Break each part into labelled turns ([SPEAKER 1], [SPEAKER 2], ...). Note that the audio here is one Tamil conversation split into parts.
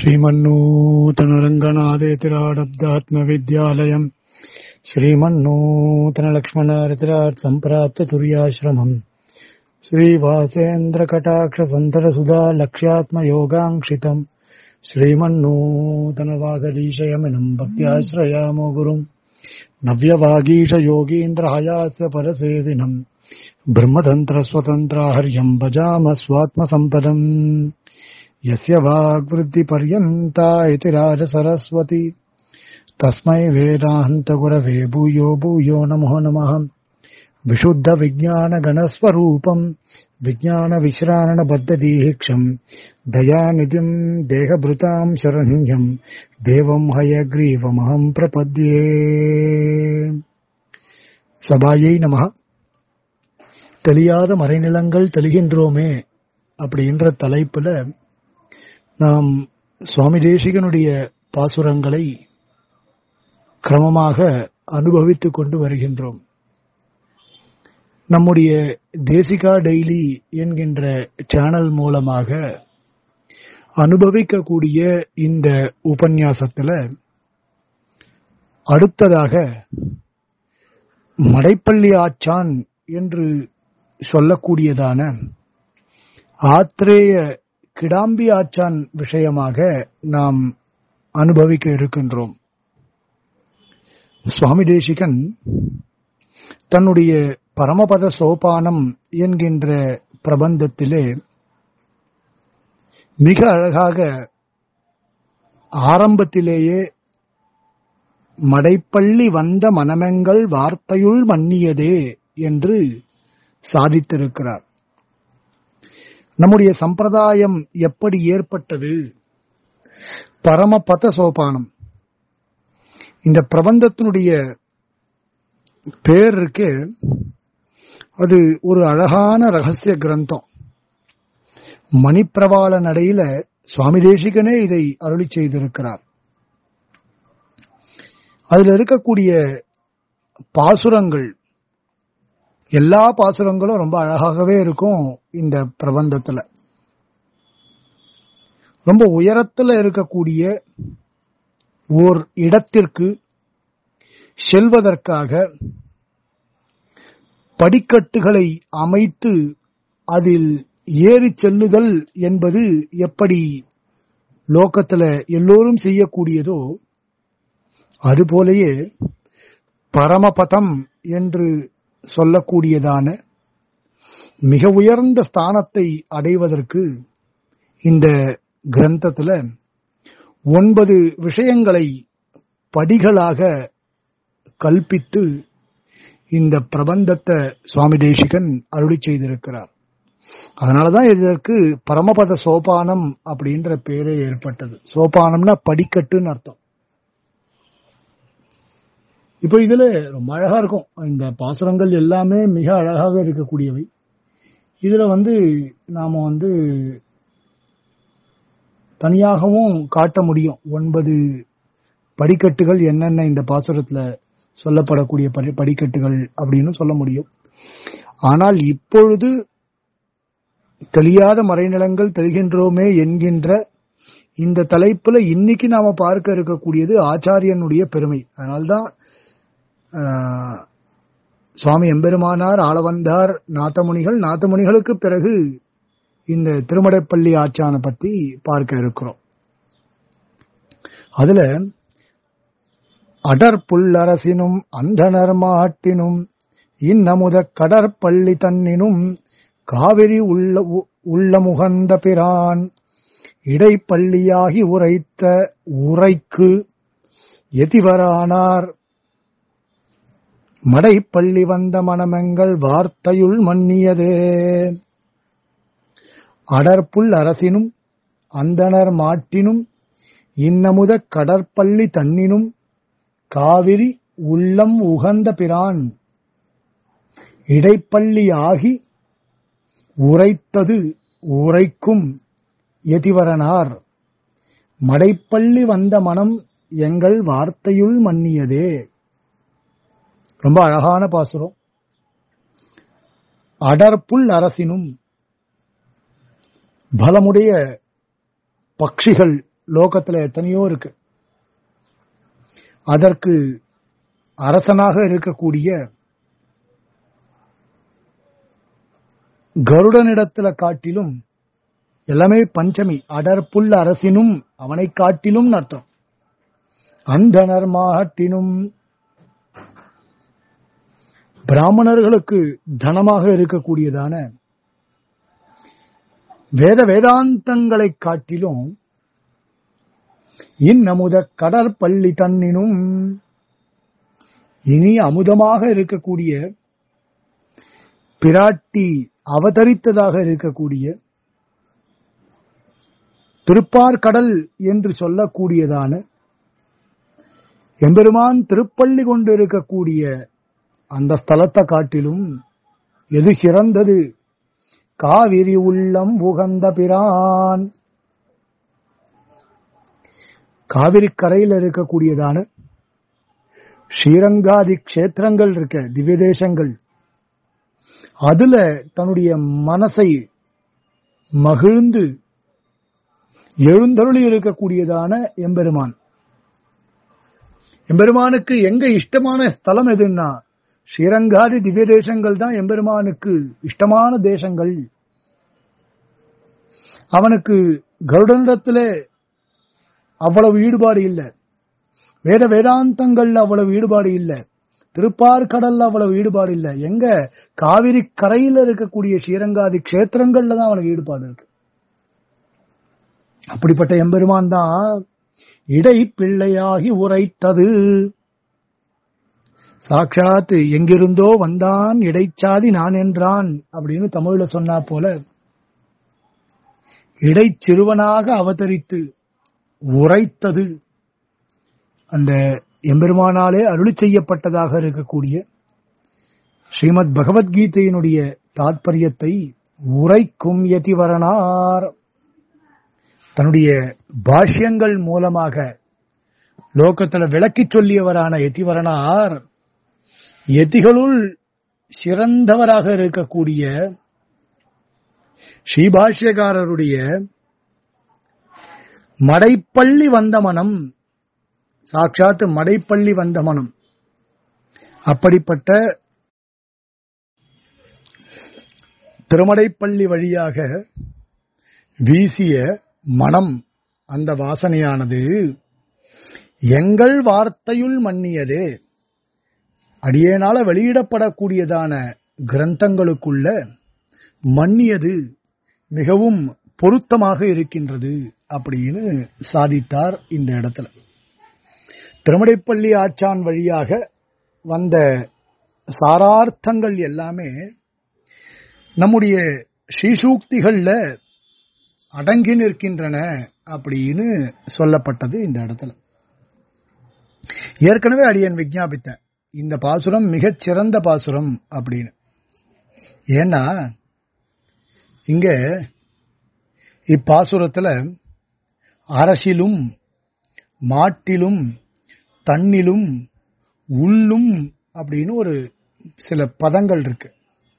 [SPEAKER 1] श्रीमन्नूतनरङ्गनादेतिराडब्दात्मविद्यालयम् श्रीमन्नूतनलक्ष्मणारतिराट् सम्प्राप्ततुर्याश्रमम् श्रीवासेन्द्रकटाक्षसन्तरसुधा लक्ष्यात्मयोगाङ्क्षितम् श्रीमन्नूतनवागदीशयमिनम् भक्त्याश्रयामो गुरुम् नव्यवागीशयोगीन्द्रहयास्य परसेविनम् ब्रह्मतन्त्रस्वतन्त्राहर्यम् भजाम स्वात्मसम्पदम् यस्य वाग्वृद्धिपर्यन्ता इति राजसरस्वती तस्मै वेदान्तगुरवे भूयो भूयो नमो नमः विशुद्धविज्ञानगणस्वरूपम् विज्ञानविश्राणबद्धदीक्षम् दयानिधिम् देहभृताम् शरण्यम् देवम् हयग्रीवमहम् प्रपद्ये சபாயை நமக தெளியாத மறைநிலங்கள் தெளிகின்றோமே அப்படின்ற தலைப்புல நாம் சுவாமி தேசிகனுடைய பாசுரங்களை கிரமமாக அனுபவித்துக் கொண்டு வருகின்றோம் நம்முடைய தேசிகா டெய்லி என்கின்ற சேனல் மூலமாக அனுபவிக்கக்கூடிய இந்த உபன்யாசத்துல அடுத்ததாக மடைப்பள்ளி ஆச்சான் என்று சொல்லக்கூடியதான ஆத்ரேய கிடாம்பி ஆச்சான் விஷயமாக நாம் அனுபவிக்க இருக்கின்றோம் சுவாமி தேசிகன் தன்னுடைய பரமபத சோபானம் என்கின்ற பிரபந்தத்திலே மிக அழகாக ஆரம்பத்திலேயே மடைப்பள்ளி வந்த மனமெங்கள் வார்த்தையுள் மன்னியதே என்று சாதித்திருக்கிறார் நம்முடைய சம்பிரதாயம் எப்படி ஏற்பட்டது பரமபத சோபானம் இந்த பிரபந்தத்தினுடைய பேர் இருக்கு அது ஒரு அழகான ரகசிய கிரந்தம் மணிப்பிரவாள நடையில சுவாமி தேசிகனே இதை அருளி செய்திருக்கிறார் அதுல இருக்கக்கூடிய பாசுரங்கள் எல்லா பாசுரங்களும் ரொம்ப அழகாகவே இருக்கும் இந்த பிரபந்தத்துல ரொம்ப உயரத்துல இருக்கக்கூடிய ஓர் இடத்திற்கு செல்வதற்காக படிக்கட்டுகளை அமைத்து அதில் ஏறி செல்லுதல் என்பது எப்படி லோக்கத்துல எல்லோரும் செய்யக்கூடியதோ அதுபோலயே பரமபதம் என்று சொல்லக்கூடியதான மிக உயர்ந்த ஸ்தானத்தை அடைவதற்கு இந்த கிரந்தத்துல ஒன்பது விஷயங்களை படிகளாக கல்பித்து இந்த பிரபந்தத்தை சுவாமி தேசிகன் அருளி செய்திருக்கிறார் அதனாலதான் இதற்கு பரமபத சோபானம் அப்படின்ற பேரே ஏற்பட்டது சோபானம்னா படிக்கட்டுன்னு அர்த்தம் இப்ப இதுல ரொம்ப அழகா இருக்கும் இந்த பாசுரங்கள் எல்லாமே மிக அழகாக இருக்கக்கூடியவை இதுல வந்து நாம வந்து தனியாகவும் காட்ட முடியும் ஒன்பது படிக்கட்டுகள் என்னென்ன இந்த பாசுரத்துல சொல்லப்படக்கூடிய படிக்கட்டுகள் அப்படின்னு சொல்ல முடியும் ஆனால் இப்பொழுது தெளியாத மறைநிலங்கள் தெரிகின்றோமே என்கின்ற இந்த தலைப்புல இன்னைக்கு நாம பார்க்க இருக்கக்கூடியது ஆச்சாரியனுடைய பெருமை அதனால்தான் சுவாமி எம்பெருமானார் ஆளவந்தார் நாத்தமுனிகள் நாத்தமுனிகளுக்கு பிறகு இந்த திருமடைப்பள்ளி ஆச்சான பத்தி பார்க்க இருக்கிறோம் அதுல அடர் புல்லரசினும் அந்தனர் மாட்டினும் இன்னமுத கடற்பள்ளி தன்னினும் காவிரி உள்ள உள்ளமுகந்த பிரான் இடைப்பள்ளியாகி உரைத்த உரைக்கு எதிவரானார் மடைப்பள்ளி வந்த மனமெங்கள் வார்த்தையுள் மன்னியதே அடற்புல் அரசினும் அந்தனர் மாட்டினும் இன்னமுத கடற்பள்ளி தன்னினும் காவிரி உள்ளம் உகந்த பிரான் இடைப்பள்ளி ஆகி உரைத்தது உரைக்கும் எதிவரனார் மடைப்பள்ளி வந்த மனம் எங்கள் வார்த்தையுள் மன்னியதே ரொம்ப அழகான பாசுரம் அடர்ப்புள் அரசினும் பலமுடைய பட்சிகள் லோகத்துல எத்தனையோ இருக்கு அதற்கு அரசனாக இருக்கக்கூடிய கருடனிடத்துல காட்டிலும் எல்லாமே பஞ்சமி அடர்புல் அரசினும் அவனை காட்டிலும் அர்த்தம் அந்தனர் மாட்டினும் பிராமணர்களுக்கு தனமாக இருக்கக்கூடியதான வேத வேதாந்தங்களை காட்டிலும் இன்னமுத கடற்பள்ளி தன்னினும் இனி அமுதமாக இருக்கக்கூடிய பிராட்டி அவதரித்ததாக இருக்கக்கூடிய திருப்பார்கடல் என்று சொல்லக்கூடியதான எம்பெருமான் திருப்பள்ளி கொண்டு இருக்கக்கூடிய அந்த ஸ்தலத்தை காட்டிலும் எது சிறந்தது காவிரி உள்ளம் உகந்த பிரான் காவிரி கரையில் இருக்கக்கூடியதான ஸ்ரீரங்காதி கஷேத்திரங்கள் இருக்க திவ்ய தேசங்கள் அதுல தன்னுடைய மனசை மகிழ்ந்து எழுந்தருளி இருக்கக்கூடியதான எம்பெருமான் எம்பெருமானுக்கு எங்க இஷ்டமான ஸ்தலம் எதுன்னா ஸ்ரீரங்காதி திவ்ய தேசங்கள் தான் எம்பெருமானுக்கு இஷ்டமான தேசங்கள் அவனுக்கு கருடனிடத்துல அவ்வளவு ஈடுபாடு இல்லை வேத வேதாந்தங்கள்ல அவ்வளவு ஈடுபாடு இல்லை திருப்பார்கடல்ல அவ்வளவு ஈடுபாடு இல்லை எங்க காவிரி கரையில இருக்கக்கூடிய ஸ்ரீரங்காதி கஷேத்திரங்கள்ல தான் அவனுக்கு ஈடுபாடு இருக்கு அப்படிப்பட்ட எம்பெருமான் தான் இடை பிள்ளையாகி உரைத்தது சாட்சாத் எங்கிருந்தோ வந்தான் இடைச்சாதி நான் என்றான் அப்படின்னு தமிழ்ல சொன்னா போல இடைச்சிறுவனாக அவதரித்து உரைத்தது அந்த எம்பெருமானாலே அருளி செய்யப்பட்டதாக இருக்கக்கூடிய ஸ்ரீமத் பகவத்கீதையினுடைய தாத்பரியத்தை உரைக்கும் யதிவரனார் தன்னுடைய பாஷ்யங்கள் மூலமாக லோகத்துல விளக்கி சொல்லியவரான யதிவரனார் யதிகளுள் சிறந்தவராக இருக்கக்கூடிய ஸ்ரீபாஷ்யக்காரருடைய மடைப்பள்ளி வந்த மனம் சாட்சாத் மடைப்பள்ளி வந்த மனம் அப்படிப்பட்ட திருமடைப்பள்ளி வழியாக வீசிய மனம் அந்த வாசனையானது எங்கள் வார்த்தையுள் மன்னியதே அடியேனால வெளியிடப்படக்கூடியதான கிரந்தங்களுக்குள்ள மன்னியது மிகவும் பொருத்தமாக இருக்கின்றது அப்படின்னு சாதித்தார் இந்த இடத்துல திருமடைப்பள்ளி ஆச்சான் வழியாக வந்த சாரார்த்தங்கள் எல்லாமே நம்முடைய ஸ்ரீசூக்திகள்ல அடங்கி நிற்கின்றன அப்படின்னு சொல்லப்பட்டது இந்த இடத்துல ஏற்கனவே அடியன் விஜாபித்தேன் இந்த பாசுரம் மிகச் சிறந்த பாசுரம் அப்படின்னு ஏன்னா இங்க இப்பாசுரத்துல அரசிலும் மாட்டிலும் தன்னிலும் உள்ளும் அப்படின்னு ஒரு சில பதங்கள் இருக்கு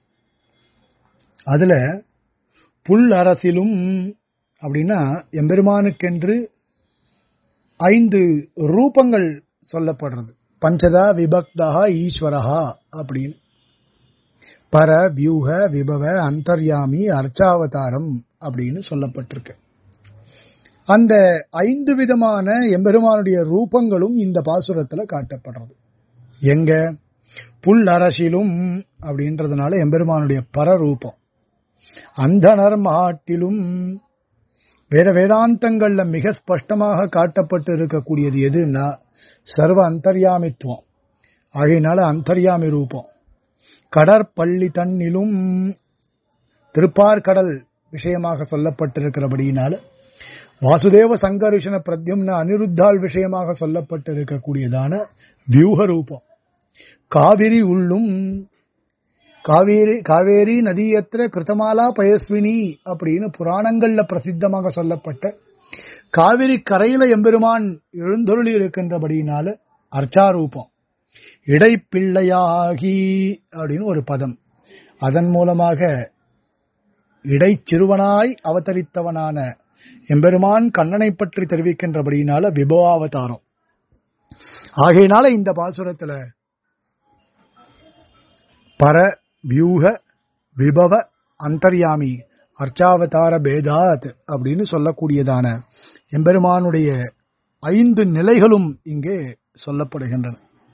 [SPEAKER 1] அதுல புல் அரசிலும் அப்படின்னா எம்பெருமானுக்கென்று ஐந்து ரூபங்கள் சொல்லப்படுறது பஞ்சதா விபக்தா ஈஸ்வரஹா அப்படின்னு பர வியூக விபவ அந்தர்யாமி அர்ச்சாவதாரம் அப்படின்னு சொல்லப்பட்டிருக்கு அந்த ஐந்து விதமான எம்பெருமானுடைய ரூபங்களும் இந்த பாசுரத்துல காட்டப்படுறது எங்க புல் அரசிலும் அப்படின்றதுனால எம்பெருமானுடைய பரரூபம் அந்தனர் மாட்டிலும் வேத வேதாந்தங்கள்ல மிக ஸ்பஷ்டமாக காட்டப்பட்டு இருக்கக்கூடியது எதுன்னா சர்வ அந்தர்யாமித்துவம் ஆகையினால அந்தர்யாமி ரூபம் கடற்பள்ளி தன்னிலும் திருப்பார்கடல் விஷயமாக சொல்லப்பட்டிருக்கிறபடியினால வாசுதேவ சங்கர்ஷண பிரத்யும்ன அனிருத்தால் விஷயமாக சொல்லப்பட்டிருக்கக்கூடியதான வியூக ரூபம் காவிரி உள்ளும் காவேரி காவேரி நதியத்திர கிருத்தமாலா பயஸ்வினி அப்படின்னு புராணங்கள்ல பிரசித்தமாக சொல்லப்பட்ட காவிரி கரையில எம்பெருமான் எழுந்தொருளி இருக்கின்றபடியினால அர்ச்சாரூபம் இடைப்பிள்ளையாகி அப்படின்னு ஒரு பதம் அதன் மூலமாக இடைச்சிறுவனாய் அவதரித்தவனான எம்பெருமான் கண்ணனை பற்றி தெரிவிக்கின்றபடியினால விபவாவதாரம் ஆகையினால இந்த பாசுரத்துல பர வியூக விபவ அந்தர்யாமி அர்ச்சாவதார பேதாத் அப்படின்னு சொல்லக்கூடியதான எம்பெருமானுடைய ஐந்து நிலைகளும் இங்கே சொல்லப்படுகின்றன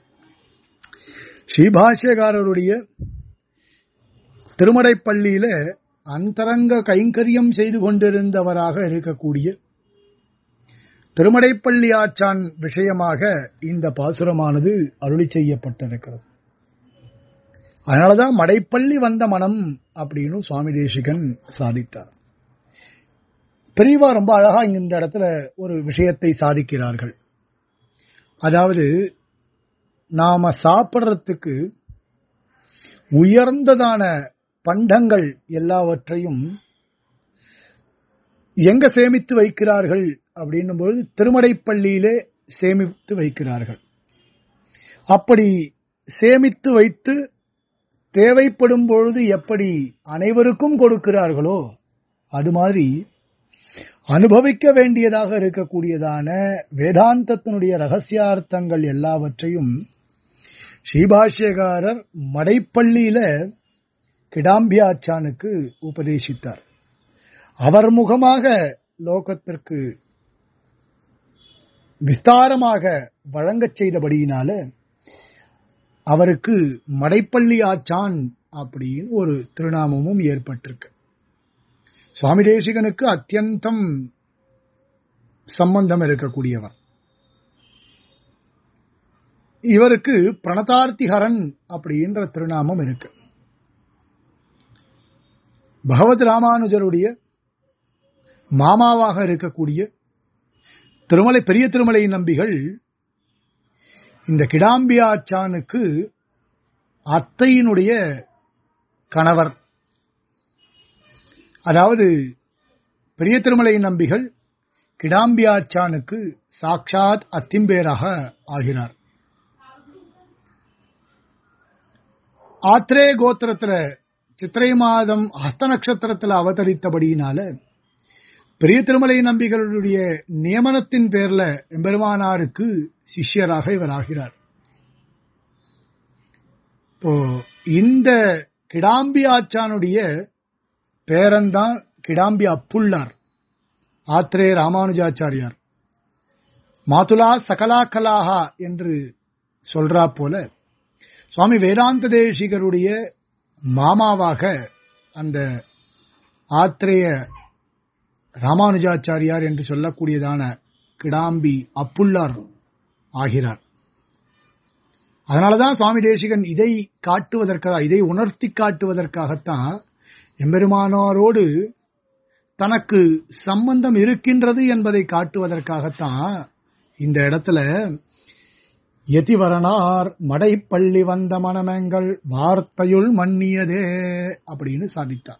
[SPEAKER 1] ஸ்ரீபாஷ்யகாரருடைய திருமடைப்பள்ளியில அந்தரங்க கைங்கரியம் செய்து கொண்டிருந்தவராக இருக்கக்கூடிய திருமடைப்பள்ளி ஆச்சான் விஷயமாக இந்த பாசுரமானது அருளி செய்யப்பட்டிருக்கிறது அதனாலதான் மடைப்பள்ளி வந்த மனம் அப்படின்னு சுவாமி தேசிகன் சாதித்தார் பெரியவா ரொம்ப அழகா இந்த இடத்துல ஒரு விஷயத்தை சாதிக்கிறார்கள் அதாவது நாம சாப்பிட்றதுக்கு உயர்ந்ததான பண்டங்கள் எல்லாவற்றையும் எங்க சேமித்து வைக்கிறார்கள் அப்படின்னும் பொழுது திருமடைப்பள்ளியிலே சேமித்து வைக்கிறார்கள் அப்படி சேமித்து வைத்து தேவைப்படும் பொழுது எப்படி அனைவருக்கும் கொடுக்கிறார்களோ அது மாதிரி அனுபவிக்க வேண்டியதாக இருக்கக்கூடியதான வேதாந்தத்தினுடைய ரகசியார்த்தங்கள் எல்லாவற்றையும் ஸ்ரீபாஷ்யகாரர் மடைப்பள்ளியில கிடாம்பியாச்சானுக்கு உபதேசித்தார் அவர் முகமாக லோகத்திற்கு விஸ்தாரமாக வழங்கச் செய்தபடியினால அவருக்கு மடைப்பள்ளி ஆச்சான் அப்படின்னு ஒரு திருநாமமும் ஏற்பட்டிருக்கு சுவாமி தேசிகனுக்கு அத்தியந்தம் சம்பந்தம் இருக்கக்கூடியவர் இவருக்கு பிரணதார்த்திஹரன் அப்படின்ற திருநாமம் இருக்கு பகவத் ராமானுஜருடைய மாமாவாக இருக்கக்கூடிய திருமலை பெரிய திருமலை நம்பிகள் இந்த கிடாம்பியாச்சானுக்கு அத்தையினுடைய கணவர் அதாவது பெரிய திருமலை நம்பிகள் கிடாம்பியாச்சானுக்கு சாட்சாத் அத்திம்பேராக ஆகிறார் ஆத்ரே கோத்திரத்துல சித்திரை மாதம் ஹஸ்த நட்சத்திரத்துல அவதரித்தபடியினால பெரிய திருமலை நம்பிகளுடைய நியமனத்தின் பேர்ல எம்பெருமானாருக்கு சிஷ்யராக இவர் ஆகிறார் இப்போ இந்த கிடாம்பி ஆச்சானுடைய பேரன்தான் கிடாம்பி அப்புள்ளார் ஆத்ரே ராமானுஜாச்சாரியார் மாதுலா சகலா கலாஹா என்று சொல்றா போல சுவாமி வேதாந்த தேசிகருடைய மாமாவாக அந்த ஆத்ரேய ராமானுஜாச்சாரியார் என்று சொல்லக்கூடியதான கிடாம்பி அப்புள்ளார் ஆகிறார் அதனாலதான் சுவாமி தேசிகன் இதை காட்டுவதற்காக இதை உணர்த்தி காட்டுவதற்காகத்தான் எம்பெருமானோரோடு தனக்கு சம்பந்தம் இருக்கின்றது என்பதை காட்டுவதற்காகத்தான் இந்த இடத்துல எதிவரனார் மடைப்பள்ளி வந்த மனமெங்கள் வார்த்தையுள் மன்னியதே அப்படின்னு சாதித்தார்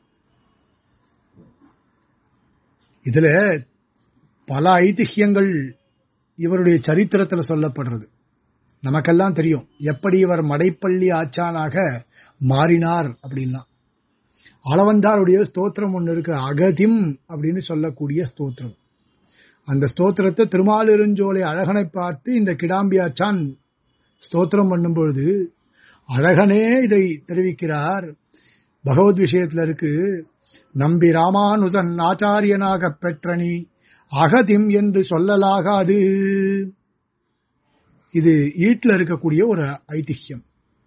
[SPEAKER 1] இதுல பல ஐதிஹ்யங்கள் இவருடைய சரித்திரத்துல சொல்லப்படுறது நமக்கெல்லாம் தெரியும் எப்படி இவர் மடைப்பள்ளி ஆச்சானாக மாறினார் அப்படின்னா அளவந்தாருடைய ஸ்தோத்திரம் ஒன்று இருக்கு அகதிம் அப்படின்னு சொல்லக்கூடிய ஸ்தோத்திரம் அந்த ஸ்தோத்திரத்தை திருமாலிருஞ்சோலை அழகனை பார்த்து இந்த கிடாம்பியாச்சான் ஸ்தோத்திரம் பண்ணும் பொழுது அழகனே இதை தெரிவிக்கிறார் பகவத் விஷயத்துல இருக்கு நம்பி ராமானுஜன் ஆச்சாரியனாக பெற்றனி அகதிம் என்று சொல்லலாகாது இது ஈட்டில் இருக்கக்கூடிய ஒரு ஐதிஹ்யம்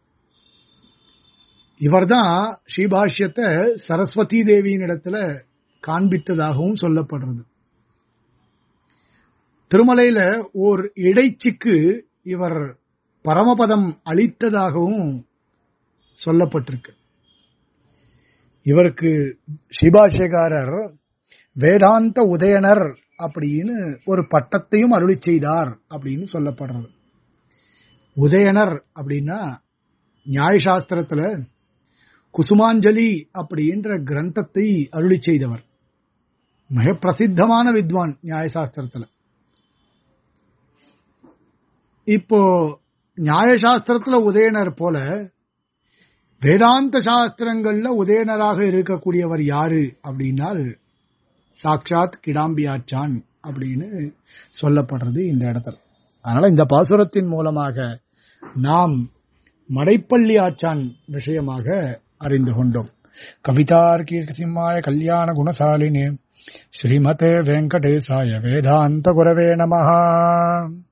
[SPEAKER 1] இவர்தான் ஸ்ரீபாஷ்யத்தை சரஸ்வதி தேவியின் இடத்துல காண்பித்ததாகவும் சொல்லப்படுறது திருமலையில ஓர் இடைச்சிக்கு இவர் பரமபதம் அளித்ததாகவும் சொல்லப்பட்டிருக்கு இவருக்கு ஸ்ரீபாஷேகாரர் வேதாந்த உதயனர் அப்படின்னு ஒரு பட்டத்தையும் அருளி செய்தார் அப்படின்னு சொல்லப்படுறது உதயனர் அப்படின்னா நியாயசாஸ்திரத்துல குசுமாஞ்சலி அப்படின்ற கிரந்தத்தை அருளி செய்தவர் மிக பிரசித்தமான வித்வான் நியாயசாஸ்திரத்துல இப்போ நியாயசாஸ்திரத்துல உதயனர் போல வேதாந்த சாஸ்திரங்கள்ல உதயனராக இருக்கக்கூடியவர் யாரு அப்படின்னால் சாக்ஷாத் கிடாம்பியாச்சான் அப்படின்னு சொல்லப்படுறது இந்த இடத்துல அதனால இந்த பாசுரத்தின் மூலமாக நாம் மடைப்பள்ளி ஆச்சான் விஷயமாக அறிந்து கொண்டோம் கவிதார்கீர்த்திமாய கல்யாண குணசாலினே ஸ்ரீமதே வெங்கடேசாய வேதாந்த குரவே நமஹா